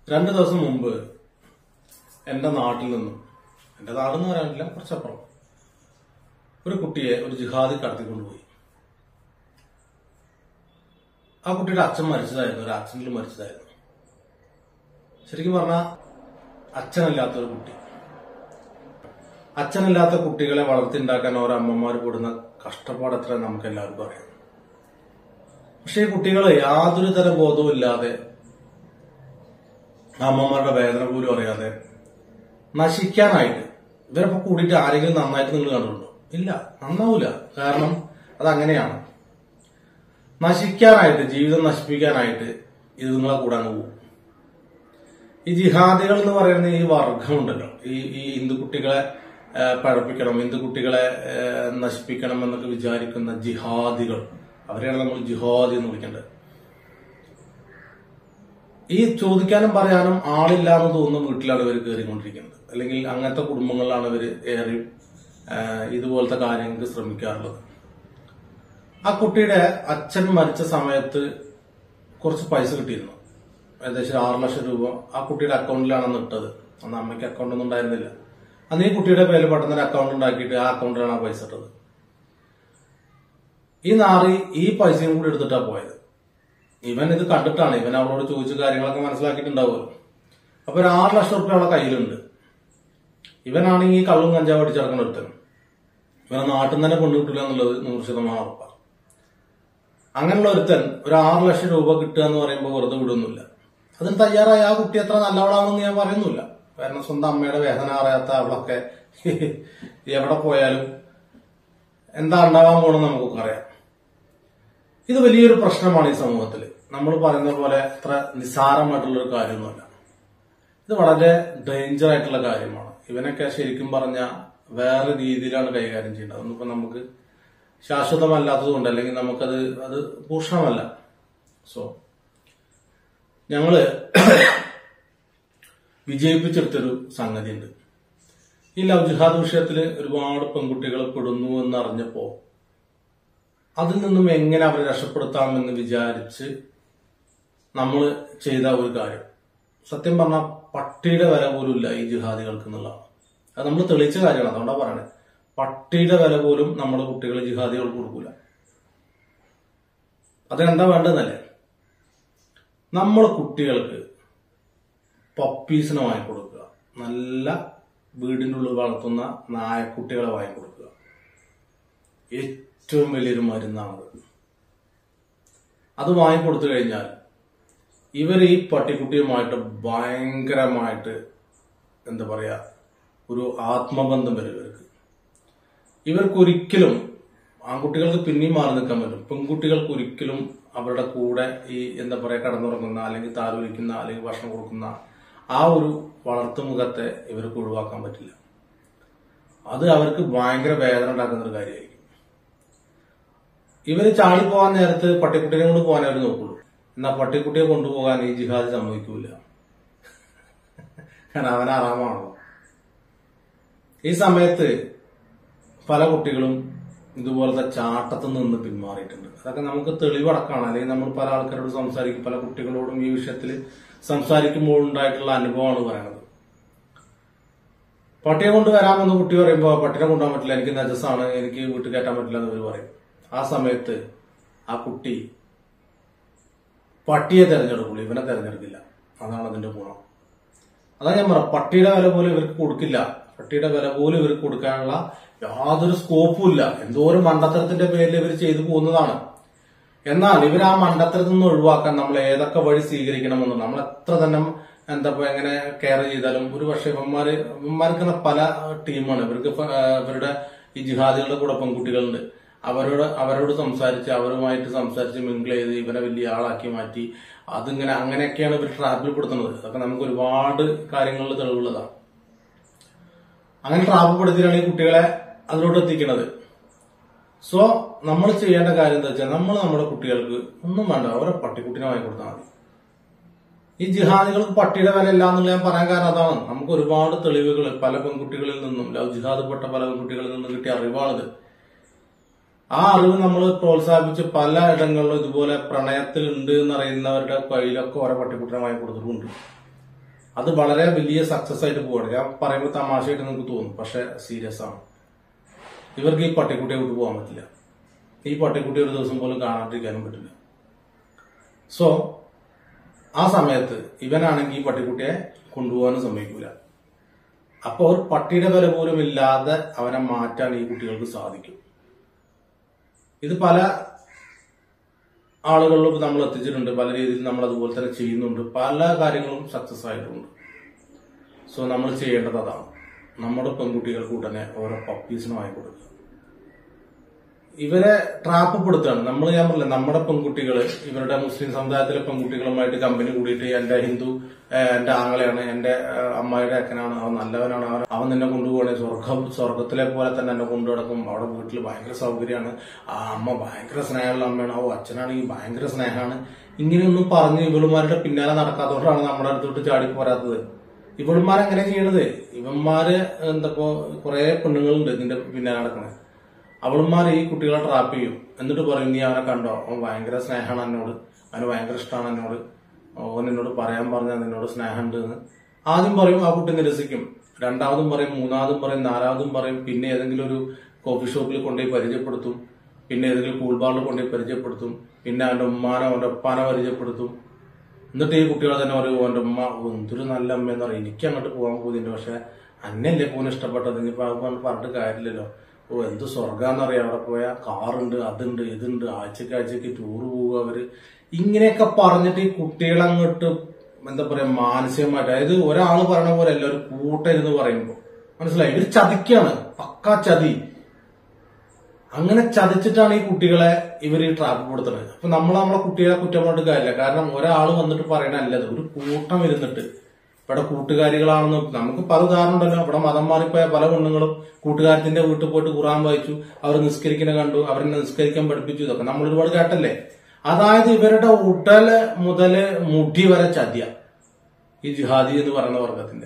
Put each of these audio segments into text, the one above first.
രണ്ടു ദിവസം മുമ്പ് എന്റെ നാട്ടിൽ നിന്നും എന്റെ നാടെന്ന് പറയാനില്ല കുറച്ചപ്പുറം ഒരു കുട്ടിയെ ഒരു ജിഹാദി കടത്തിക്കൊണ്ടുപോയി ആ കുട്ടിയുടെ അച്ഛൻ മരിച്ചതായിരുന്നു ഒരു ആക്സിഡന്റിൽ മരിച്ചതായിരുന്നു ശരിക്കും പറഞ്ഞാൽ അച്ഛനല്ലാത്ത ഒരു കുട്ടി അച്ഛനില്ലാത്ത കുട്ടികളെ വളർത്തിണ്ടാക്കാൻ ഓരോ അമ്മമാർ കൂടുന്ന കഷ്ടപ്പാട് എത്ര നമുക്ക് എല്ലാവർക്കും അറിയാം പക്ഷെ ഈ കുട്ടികൾ യാതൊരു തര ബോധവും ഇല്ലാതെ ആ അമ്മമാരുടെ വേദന പോലും അറിയാതെ നശിക്കാനായിട്ട് ഇവരപ്പോ കൂടിയിട്ട് ആരെങ്കിലും നന്നായിട്ട് നിങ്ങൾ കണ്ടിട്ടുണ്ടോ ഇല്ല നന്നാവൂല കാരണം അതങ്ങനെയാണ് നശിക്കാനായിട്ട് ജീവിതം നശിപ്പിക്കാനായിട്ട് ഇത് നിങ്ങളെ കൂടാൻ പോകും ഈ ജിഹാദികൾ എന്ന് പറയുന്ന ഈ വർഗമുണ്ടല്ലോ ഈ ഈ ഹിന്ദു കുട്ടികളെ ആ, പഴപ്പിക്കണം ഹിന്ദു കുട്ടികളെ ആ, നശിപ്പിക്കണം എന്നൊക്കെ വിചാരിക്കുന്ന ജിഹാദികൾ അവരെയാണ് നമ്മൾ ജിഹാദി എന്ന് വിളിക്കേണ്ടത് ഈ ചോദിക്കാനും പറയാനും ആളില്ല എന്ന് തോന്നുന്ന വീട്ടിലാണ് ഇവർ കയറിക്കൊണ്ടിരിക്കുന്നത് അല്ലെങ്കിൽ അങ്ങനത്തെ കുടുംബങ്ങളിലാണ് ഇവർ ഏറി ആ, ഇതുപോലത്തെ കാര്യങ്ങൾക്ക് ശ്രമിക്കാറുള്ളത് ആ കുട്ടിയുടെ അച്ഛൻ മരിച്ച സമയത്ത് കുറച്ച് പൈസ കിട്ടിയിരുന്നു ഏകദേശം ആറ് ലക്ഷം രൂപ ആ കുട്ടിയുടെ അക്കൗണ്ടിലാണ് ഇട്ടത് അന്ന് അമ്മയ്ക്ക് അക്കൗണ്ട് ഒന്നും ഉണ്ടായിരുന്നില്ല അന്ന് ഈ കുട്ടിയുടെ പേരിൽ പെട്ടെന്ന് ഒരു അക്കൗണ്ട് ഉണ്ടാക്കിയിട്ട് ആ അക്കൗണ്ടിലാണ് ആ പൈസ ഇട്ടത് ഈ നാറി ഈ പൈസയും കൂടി എടുത്തിട്ടാ പോയത് ഇവൻ ഇത് കണ്ടിട്ടാണ് ഇവൻ അവളോട് ചോദിച്ച കാര്യങ്ങളൊക്കെ മനസ്സിലാക്കിയിട്ടുണ്ടാവുമല്ലോ അപ്പൊ ഒരു ആറ് ലക്ഷം റുപ്യ അവളെ കയ്യിലുണ്ട് ഇവനാണെങ്കിൽ ഈ കള്ളും കഞ്ചാവ് അടിച്ചിറക്കുന്ന ഒരുത്തൻ ഇവനെ നാട്ടിൽ നിന്ന് തന്നെ കൊണ്ടുകിട്ടില്ല എന്നുള്ളത് നൂറ് ശതമാനം ഉറപ്പാണ് അങ്ങനെയുള്ള ഒരുത്തൻ ഒരു ആറ് ലക്ഷം രൂപ കിട്ടുക എന്ന് പറയുമ്പോൾ വെറുതെ വിടുന്നില്ല അതിന് തയ്യാറായ ആ കുട്ടി എത്ര നല്ലവളാണെന്ന് ഞാൻ പറയുന്നില്ല കാരണം സ്വന്തം അമ്മയുടെ വേദന അറിയാത്ത അവളൊക്കെ എവിടെ പോയാലും എന്താ ഉണ്ടാവാൻ പോണെന്ന് നമുക്കൊക്കെ അറിയാം ഇത് വലിയൊരു പ്രശ്നമാണ് ഈ സമൂഹത്തിൽ നമ്മൾ പറയുന്ന പോലെ അത്ര നിസ്സാരമായിട്ടുള്ള ഒരു കാര്യമൊന്നുമല്ല ഇത് വളരെ ഡേഞ്ചർ ആയിട്ടുള്ള കാര്യമാണ് ഇവനൊക്കെ ശരിക്കും പറഞ്ഞ വേറെ രീതിയിലാണ് കൈകാര്യം ചെയ്യേണ്ടത് അതൊന്നും ഇപ്പൊ നമുക്ക് ശാശ്വതമല്ലാത്തത് കൊണ്ട് അല്ലെങ്കിൽ നമുക്കത് അത് ഭൂഷണമല്ല സോ ഞങ്ങള് വിജയിപ്പിച്ചെടുത്തൊരു സംഗതിയുണ്ട് ഈ ലവ് ജിഹാദ് വിഷയത്തിൽ ഒരുപാട് പെൺകുട്ടികൾ പെടുന്നു എന്നറിഞ്ഞപ്പോ അതിൽ നിന്നും എങ്ങനെ അവരെ രക്ഷപ്പെടുത്താമെന്ന് വിചാരിച്ച് നമ്മൾ ചെയ്ത ഒരു കാര്യം സത്യം പറഞ്ഞാൽ പട്ടിയുടെ വില പോലും ഇല്ല ഈ ജിഹാദികൾക്ക് എന്നുള്ളതാണ് അത് നമ്മൾ തെളിയിച്ച കാര്യമാണ് അതുകൊണ്ടാണ് പറയണത് പട്ടിയുടെ വില പോലും നമ്മുടെ കുട്ടികൾ ജിഹാദികൾക്ക് കൊടുക്കൂല അതിനെന്താ വേണ്ടതെന്നല്ലേ നമ്മുടെ കുട്ടികൾക്ക് പപ്പീസിനെ വാങ്ങിക്കൊടുക്കുക നല്ല വീടിൻ്റെ ഉള്ളിൽ വളർത്തുന്ന നായക്കുട്ടികളെ വാങ്ങിക്കൊടുക്കുക ഏറ്റവും വലിയൊരു മരുന്നാണത് അത് വാങ്ങിക്കൊടുത്തു കഴിഞ്ഞാൽ ഇവർ ഈ പട്ടിക്കുട്ടിയുമായിട്ട് ഭയങ്കരമായിട്ട് എന്താ പറയാ ഒരു ആത്മബന്ധം വരും ഇവർക്ക് ഇവർക്കൊരിക്കലും ആൺകുട്ടികൾക്ക് പിന്നെയും മാറി നിൽക്കാൻ പറ്റും പെൺകുട്ടികൾക്ക് ഒരിക്കലും അവരുടെ കൂടെ ഈ എന്താ പറയാ കടന്നുറങ്ങുന്ന അല്ലെങ്കിൽ താലോലിക്കുന്ന അല്ലെങ്കിൽ ഭക്ഷണം കൊടുക്കുന്ന ആ ഒരു വളർത്തുമുഖത്തെ ഇവർക്ക് ഒഴിവാക്കാൻ പറ്റില്ല അത് അവർക്ക് ഭയങ്കര വേദന ഉണ്ടാക്കുന്ന ഒരു കാര്യമായിരിക്കും ഇവര് ചാടി പോകാൻ നേരത്ത് പട്ടിക്കുട്ടിനെ കൊണ്ട് പോകാൻ അവർ നോക്കുള്ളൂ എന്നാ പട്ടിക്കുട്ടിയെ കൊണ്ടുപോകാൻ ഈ ജിഹാദ് സമ്മതിക്കൂല കാരണം അവൻ ആറാമാണല്ലോ ഈ സമയത്ത് പല കുട്ടികളും ഇതുപോലത്തെ ചാട്ടത്തിൽ നിന്ന് പിന്മാറിയിട്ടുണ്ട് അതൊക്കെ നമുക്ക് തെളിവടക്കാണ് അല്ലെങ്കിൽ നമ്മൾ പല ആൾക്കാരോട് സംസാരിക്കും പല കുട്ടികളോടും ഈ വിഷയത്തിൽ സംസാരിക്കുമ്പോൾ ഉണ്ടായിട്ടുള്ള അനുഭവമാണ് പറയുന്നത് പട്ടിയെ കൊണ്ട് വരാമെന്ന് കുട്ടി പറയുമ്പോൾ പട്ടിനെ കൊണ്ടുപോകാൻ പറ്റില്ല എനിക്ക് നജസാണ് എനിക്ക് വീട്ടിൽ കയറ്റാൻ പറ്റില്ല എന്ന് ഇവർ പറയും ആ സമയത്ത് ആ കുട്ടി പട്ടിയെ തെരഞ്ഞെടുക്കുള്ളൂ ഇവനെ തെരഞ്ഞെടുക്കില്ല അതാണ് അതിന്റെ ഗുണം അതാ ഞാൻ പറയാം പട്ടിയുടെ വില പോലും ഇവർക്ക് കൊടുക്കില്ല പട്ടിയുടെ വില പോലും ഇവർക്ക് കൊടുക്കാനുള്ള യാതൊരു സ്കോപ്പും ഇല്ല എന്തോരം മണ്ടത്തരത്തിന്റെ പേരിൽ ഇവർ ചെയ്തു പോകുന്നതാണ് എന്നാൽ ഇവർ ആ മണ്ടത്തരത്തിൽ നിന്ന് ഒഴിവാക്കാൻ നമ്മൾ ഏതൊക്കെ വഴി സ്വീകരിക്കണമെന്ന് നമ്മൾ എത്ര തന്നെ എന്താ ഇപ്പൊ എങ്ങനെ കെയർ ചെയ്താലും ഒരു പക്ഷേ ഇവന്മാര് ഇവന്മാർക്ക് പല ടീമാണ് ഇവർക്ക് ഇപ്പൊ, ആ, ഇവരുടെ ഈ ജിഹാദികളുടെ കൂടെ പെൺകുട്ടികളുണ്ട് അവരോട് അവരോട് സംസാരിച്ച് അവരുമായിട്ട് സംസാരിച്ച് മിങ്കിൾ ചെയ്ത് ഇവനെ വലിയ ആളാക്കി മാറ്റി അതിങ്ങനെ അങ്ങനെയൊക്കെയാണ് ഇവർ ട്രാപ്പിൽ പെടുത്തുന്നത് അതൊക്കെ നമുക്ക് ഒരുപാട് കാര്യങ്ങളിൽ തെളിവുള്ളതാണ് അങ്ങനെ ട്രാപ്പ് പെടുത്തിയാണ് ഈ കുട്ടികളെ അതിലോട്ട് എത്തിക്കുന്നത് സോ നമ്മൾ ചെയ്യേണ്ട കാര്യം എന്താ വെച്ചാൽ നമ്മൾ നമ്മുടെ കുട്ടികൾക്ക് ഒന്നും വേണ്ട അവരെ പട്ടിക്കുട്ടിനെ വാങ്ങി കൊടുത്താൽ മതി ഈ ജിഹാദികൾക്ക് പട്ടിയുടെ വില ഇല്ല എന്നുള്ള ഞാൻ പറയാൻ കാരണം അതാണ് നമുക്ക് ഒരുപാട് തെളിവുകൾ പല പെൺകുട്ടികളിൽ നിന്നും ലവ് ജിഹാദ് പെട്ട പല പെൺകുട്ടികളിൽ നിന്നും കിട്ടിയ അറിവാണിത് ആ അറിവ് നമ്മൾ പ്രോത്സാഹിപ്പിച്ച് പല ഇടങ്ങളിലും ഇതുപോലെ പ്രണയത്തിൽ ഉണ്ട് എന്നറിയുന്നവരുടെ കയ്യിലൊക്കെ ഓരോ പട്ടിക്കുട്ടിനെ വാങ്ങി കൊടുത്തിട്ടുണ്ട് അത് വളരെ വലിയ സക്സസ് ആയിട്ട് പോവാണ് ഞാൻ പറയുമ്പോൾ തമാശയായിട്ട് നിങ്ങൾക്ക് തോന്നും പക്ഷെ സീരിയസ് ആണ് ഇവർക്ക് ഈ പട്ടിക്കുട്ടിയെ വിട്ടു പോകാൻ പറ്റില്ല ഈ പട്ടിക്കുട്ടി ഒരു ദിവസം പോലും കാണാണ്ടിരിക്കാനും പറ്റില്ല സോ ആ സമയത്ത് ഇവനാണെങ്കിൽ ഈ പട്ടിക്കുട്ടിയെ കൊണ്ടുപോകാനും സമ്മതിക്കൂല അപ്പൊ ഒരു പട്ടിയുടെ വില പോലും ഇല്ലാതെ അവനെ മാറ്റാൻ ഈ കുട്ടികൾക്ക് സാധിക്കും ഇത് പല ആളുകളിലും നമ്മൾ എത്തിച്ചിട്ടുണ്ട് പല രീതിയിൽ നമ്മൾ അതുപോലെ തന്നെ ചെയ്യുന്നുണ്ട് പല കാര്യങ്ങളും സക്സസ് ആയിട്ടുണ്ട് സോ നമ്മൾ ചെയ്യേണ്ടത് അതാണ് നമ്മുടെ പെൺകുട്ടികൾക്ക് ഉടനെ ഓരോ പപ്പീസിന് വാങ്ങി കൊടുക്കുക ഇവരെ ട്രാപ്പ് പെടുത്താണ് നമ്മൾ ഞാൻ പറഞ്ഞില്ല നമ്മുടെ പെൺകുട്ടികള് ഇവരുടെ മുസ്ലിം സമുദായത്തിലെ പെൺകുട്ടികളുമായിട്ട് കമ്പനി കൂടിയിട്ട് എന്റെ ഹിന്ദു ഏഹ്, എന്റെ ആങ്ങളെയാണ് എന്റെ ഏഹ്, അമ്മായിയുടെ അക്കനാണ് അവൻ നല്ലവനാണ് അവൻ അവൻ നിന്നെ കൊണ്ടുപോകണേ സ്വർഗം സ്വർഗത്തിലെ പോലെ തന്നെ എന്നെ കൊണ്ടു നടക്കും അവിടെ വീട്ടിൽ ഭയങ്കര സൗകര്യമാണ് ആ അമ്മ ഭയങ്കര സ്നേഹമുള്ള അമ്മയാണ് ഓ അച്ഛനാണെങ്കിൽ ഭയങ്കര സ്നേഹമാണ് ഇങ്ങനെയൊന്നും പറഞ്ഞ് ഇവളുമാരുടെ പിന്നാലെ നടക്കാത്തതുകൊണ്ടാണ് നമ്മുടെ അടുത്തോട്ട് ചാടി പോരാത്തത് ഇവളുമാരെങ്ങനെ ചെയ്യണത് ഇവന്മാര് എന്തപ്പോ കുറെ പെണ്ണുങ്ങളുണ്ട് ഇതിന്റെ പിന്നാലെ നടക്കണത് അവളുമാർ ഈ കുട്ടികളെ ട്രാപ്പ് ചെയ്യും എന്നിട്ട് പറയും നീ അവനെ കണ്ടോ അവൻ ഭയങ്കര സ്നേഹമാണ് എന്നോട് അവന് ഭയങ്കര ഇഷ്ടമാണ് എന്നോട് അവൻ എന്നോട് പറയാൻ പറഞ്ഞാൽ നിന്നോട് സ്നേഹമുണ്ട് എന്ന് ആദ്യം പറയും ആ കുട്ടി നിരസിക്കും രണ്ടാമതും പറയും മൂന്നാമതും പറയും നാലാമതും പറയും പിന്നെ ഏതെങ്കിലും ഒരു കോഫി ഷോപ്പിൽ കൊണ്ടുപോയി പരിചയപ്പെടുത്തും പിന്നെ ഏതെങ്കിലും കൂൾ ബാറിൽ കൊണ്ടുപോയി പരിചയപ്പെടുത്തും പിന്നെ അവന്റെ ഉമ്മാനെ അവന്റെ ഉപ്പാനെ പരിചയപ്പെടുത്തും എന്നിട്ട് ഈ കുട്ടികൾ തന്നെ പറയും അവന്റെ ഉമ്മ ഓ, എന്തൊരു നല്ല അമ്മയെന്ന് പറയും എനിക്ക് അങ്ങോട്ട് പോകാൻ പോകുന്നുണ്ട് പക്ഷെ അന്നല്ലേ പോകാൻ ഇഷ്ടപ്പെട്ടത് ഇനിയിപ്പോ അത് പറഞ്ഞ് പറഞ്ഞിട്ട് കാര്യമില്ലല്ലോ ഓ എന്ത് സ്വർഗാന്നറിയാം അവിടെ പോയാൽ കാറുണ്ട് അതുണ്ട് ഇതുണ്ട് ആഴ്ചക്ക് ആഴ്ചക്ക് ടൂറ് പോവുക അവര് ഇങ്ങനെയൊക്കെ പറഞ്ഞിട്ട് ഈ കുട്ടികളെ അങ്ങോട്ട് എന്താ പറയാ മാനസികമായിട്ട് അതായത് ഒരാള് പറയണ പോലെ അല്ല ഒരു കൂട്ടരുന്ന് പറയുമ്പോ മനസ്സിലായി ഇവര് ചതിക്കാണ് പക്കാ ചതി അങ്ങനെ ചതിച്ചിട്ടാണ് ഈ കുട്ടികളെ ഇവർ ഈ ട്രാപ്പ് കൊടുത്തത് അപ്പൊ നമ്മൾ നമ്മളെ കുട്ടികളെ കുറ്റം പറഞ്ഞിട്ട് കാര്യമില്ല കാരണം ഒരാൾ വന്നിട്ട് പറയണല്ലത് ഒരു കൂട്ടം ഇരുന്നിട്ട് ഇവിടെ കൂട്ടുകാരികളാണെന്ന് നമുക്ക് പല ഉദാഹരണം ഉണ്ടല്ലോ ഇവിടെ മതം മാറിപ്പോയ പല പെണ്ണുങ്ങളും കൂട്ടുകാരത്തിന്റെ വീട്ടിൽ പോയിട്ട് ഖുറാൻ വായിച്ചു അവർ നിസ്കരിക്കുന്ന കണ്ടു അവരെന്നെ നിസ്കരിക്കാൻ പഠിപ്പിച്ചു ഇതൊക്കെ നമ്മൾ ഒരുപാട് കേട്ടല്ലേ അതായത് ഇവരുടെ ഉടല് മുതല് മുടി വരെ ചതിയ ഈ ജിഹാദി എന്ന് പറയുന്ന വർഗത്തിന്റെ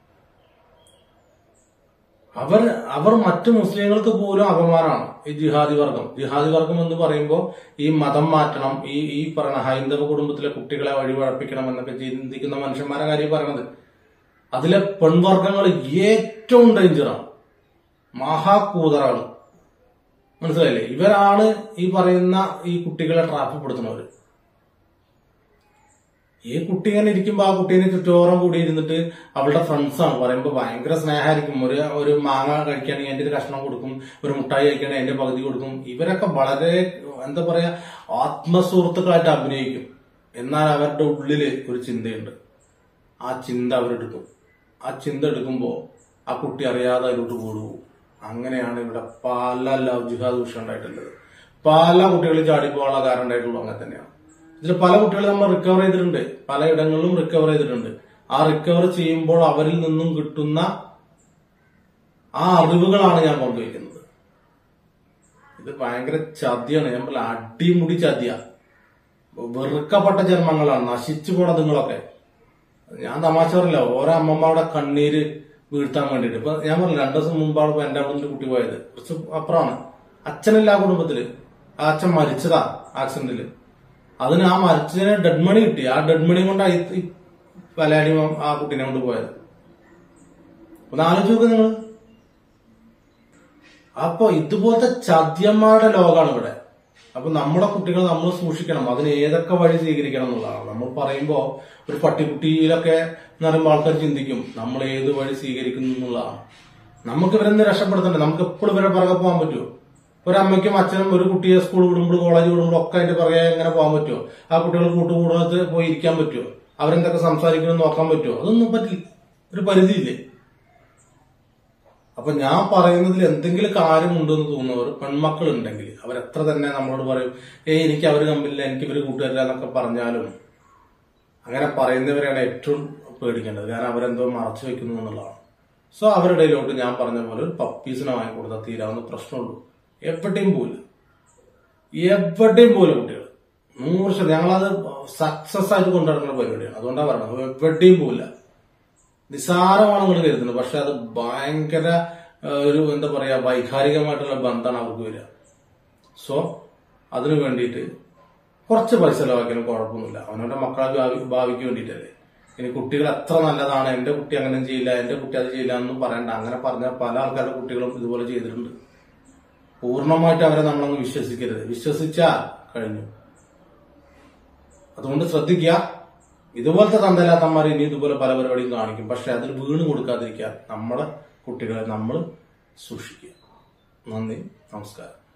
അവർ അവർ മറ്റു മുസ്ലിങ്ങൾക്ക് പോലും അപമാനമാണ് ഈ ജിഹാദി വർഗം ജിഹാദി വർഗം എന്ന് പറയുമ്പോൾ ഈ മതം മാറ്റണം ഈ ഈ പറയുന്ന ഹൈന്ദവ കുടുംബത്തിലെ കുട്ടികളെ വഴിപഴപ്പിക്കണം എന്നൊക്കെ ചിന്തിക്കുന്ന മനുഷ്യന്മാരെ കാര്യം പറയണത് അതിലെ പെൺവർഗങ്ങൾ ഏറ്റവും ഡേഞ്ചറാണ് മഹാകൂതറാണ് മനസ്സിലായില്ലേ ഇവരാണ് ഈ പറയുന്ന ഈ കുട്ടികളെ ട്രാപ്പിൽപ്പെടുത്തുന്നവര് ഈ കുട്ടി ഇങ്ങനെ ഇരിക്കുമ്പോ ആ കുട്ടീനെ ചുറ്റോറം കൂടി ഇരുന്നിട്ട് അവളുടെ ഫ്രണ്ട്സ് ആണ് പറയുമ്പോ ഭയങ്കര സ്നേഹമായിരിക്കും ഒരു ഒരു മാങ്ങ കഴിക്കുകയാണെങ്കിൽ എന്റെ ഒരു കഷ്ണം കൊടുക്കും ഒരു മുട്ടായി കഴിക്കുകയാണെങ്കിൽ എന്റെ പകുതി കൊടുക്കും ഇവരൊക്കെ വളരെ എന്താ പറയാ ആത്മസുഹൃത്തുക്കളായിട്ട് അഭിനയിക്കും എന്നാൽ അവരുടെ ഉള്ളില് ഒരു ചിന്തയുണ്ട് ആ ചിന്ത അവരെടുക്കും ആ ചിന്ത എടുക്കുമ്പോ ആ കുട്ടി അറിയാതെ അതിലോട്ട് വീടുപോകും അങ്ങനെയാണ് ഇവിടെ പല ലവ് ജിഹാദ് വിഷയം ഉണ്ടായിട്ടുള്ളത് പല കുട്ടികളും ചാടിപ്പോകാനുള്ള കാരണം ഉണ്ടായിട്ടുള്ളൂ അങ്ങനെ തന്നെയാണ് ഇതിൽ പല കുട്ടികളും നമ്മൾ റിക്കവർ ചെയ്തിട്ടുണ്ട് പലയിടങ്ങളിലും റിക്കവർ ചെയ്തിട്ടുണ്ട് ആ റിക്കവർ ചെയ്യുമ്പോൾ അവരിൽ നിന്നും കിട്ടുന്ന ആ അറിവുകളാണ് ഞാൻ പങ്കുവയ്ക്കുന്നത് ഇത് ഭയങ്കര ചതിയാണ് ഞാൻ പറഞ്ഞ അടിമുടി ചതിയ വെറുക്കപ്പെട്ട ജന്മങ്ങളാണ് നശിച്ചു പോണ നിങ്ങളൊക്കെ ഞാൻ തമാശ പറയില്ല ഓരോ അമ്മമ്മയുടെ കണ്ണീര് വീഴ്ത്താൻ വേണ്ടിട്ട് ഇപ്പൊ ഞാൻ പറഞ്ഞു രണ്ടു ദിവസം മുമ്പാണ് ഇപ്പൊ എന്റെ അവിടെ കുട്ടി പോയത് കുറച്ച് അപ്പുറമാണ് അച്ഛനില്ല ആ കുടുംബത്തില് ആ അച്ഛൻ മരിച്ചതാ ആക്സിഡന്റില് അതിന് ആ മരിച്ചതിന് ഡെഡ് മണി കിട്ടി ആ ഡെഡ് മണി കൊണ്ടാണ് ഈ- ഈ പലാടി ആ കുട്ടീനെ കൊണ്ട് പോയത് ഒന്ന് ആലോചിച്ച് നോക്ക് നിങ്ങൾ അപ്പൊ ഇതുപോലത്തെ ചദ്യന്മാരുടെ ലോകമാണ് ഇവിടെ അപ്പൊ നമ്മുടെ കുട്ടികൾ നമ്മൾ സൂക്ഷിക്കണം അതിന് ഏതൊക്കെ വഴി സ്വീകരിക്കണം എന്നുള്ളതാണ് നമ്മൾ പറയുമ്പോ ഒരു പട്ടിക്കുട്ടിയിലൊക്കെ എന്ന് പറയുമ്പോൾ ആൾക്കാർ ചിന്തിക്കും നമ്മൾ ഏത് വഴി സ്വീകരിക്കുന്നു എന്നുള്ളതാണ് നമുക്ക് ഇവരെന്ന് രക്ഷപ്പെടുത്തണ്ടേ നമുക്ക് എപ്പോഴും ഇവരെ പുറകെ പോകാൻ പറ്റുമോ ഒരമ്മയ്ക്കും അച്ഛനും ഒരു കുട്ടിയെ സ്കൂൾ വിടുമ്പോൾ കോളേജ് വിടുമ്പോൾ ഒക്കെ അതിന്റെ പുറകെ എങ്ങനെ പോകാൻ പറ്റുമോ ആ കുട്ടികൾ കൂട്ടുകൂടത്ത് പോയി ഇരിക്കാൻ പറ്റുമോ അവരെന്തൊക്കെ സംസാരിക്കണം നോക്കാൻ പറ്റുമോ അതൊന്നും പറ്റില്ല ഒരു പരിധിയില്ലേ അപ്പൊ ഞാൻ പറയുന്നതിൽ എന്തെങ്കിലും കാര്യമുണ്ടെന്ന് തോന്നുന്നവർ പെൺമക്കൾ ഉണ്ടെങ്കിൽ അവരെത്ര തന്നെ നമ്മളോട് പറയും ഏയ് എനിക്ക് അവർ കമ്പില്ല എനിക്ക് ഇവര് കൂട്ടുകാരില്ല എന്നൊക്കെ പറഞ്ഞാലും അങ്ങനെ പറയുന്നവരെയാണ് ഏറ്റവും പേടിക്കേണ്ടത് കാരണം അവരെന്തോ മറച്ചു വെക്കുന്നു എന്നുള്ളതാണ് സോ അവരുടെ ഇടയിലോട്ട് ഞാൻ പറഞ്ഞ പോലെ ഒരു പപ്പീസിനെ വാങ്ങിക്കൊടുത്താൽ തീരാവുന്ന പ്രശ്നമുള്ളൂ എവിടെയും പോയില്ല എവിടെയും പോലെ കുട്ടികൾ നൂറ് ശതമാനം ഞങ്ങളത് സക്സസ് ആയിട്ട് കൊണ്ടുനടക്കുന്ന പരിപാടിയാണ് അതുകൊണ്ടാണ് പറയുന്നത് എവിടെയും പോയില്ല നിസാരമാണ് നിങ്ങൾ കരുതുന്നത് പക്ഷെ അത് ഭയങ്കര ആ, ഒരു എന്താ പറയാ വൈകാരികമായിട്ടുള്ള ബന്ധമാണ് അവർക്ക് വരിക സോ അതിനു വേണ്ടിയിട്ട് കുറച്ച് പൈസ ചെലവാക്കിയാലും കുഴപ്പമൊന്നുമില്ല അവനവന്റെ മക്കളെ ഭാവി ഭാവിക്ക് വേണ്ടിയിട്ടല്ലേ ഇനി കുട്ടികൾ എത്ര നല്ലതാണ് എന്റെ കുട്ടി അങ്ങനെ ചെയ്യില്ല എന്റെ കുട്ടി അത് ചെയ്യില്ല എന്നും പറയണ്ട അങ്ങനെ പറഞ്ഞ പല ആൾക്കാരുടെ കുട്ടികളും ഇതുപോലെ ചെയ്തിട്ടുണ്ട് പൂർണ്ണമായിട്ട് അവരെ നമ്മളങ്ങ് വിശ്വസിക്കരുത് വിശ്വസിച്ചാൽ കഴിഞ്ഞു അതുകൊണ്ട് ശ്രദ്ധിക്കുക ഇതുപോലത്തെ തന്തലാത്തന്മാർ ഇനി ഇതുപോലെ പല പരിപാടിയും കാണിക്കും പക്ഷെ അതിൽ വീണ് കൊടുക്കാതിരിക്കാൻ നമ്മളെ കുട്ടികളെ നമ്മൾ സൂക്ഷിക്കുക നന്ദി നമസ്കാരം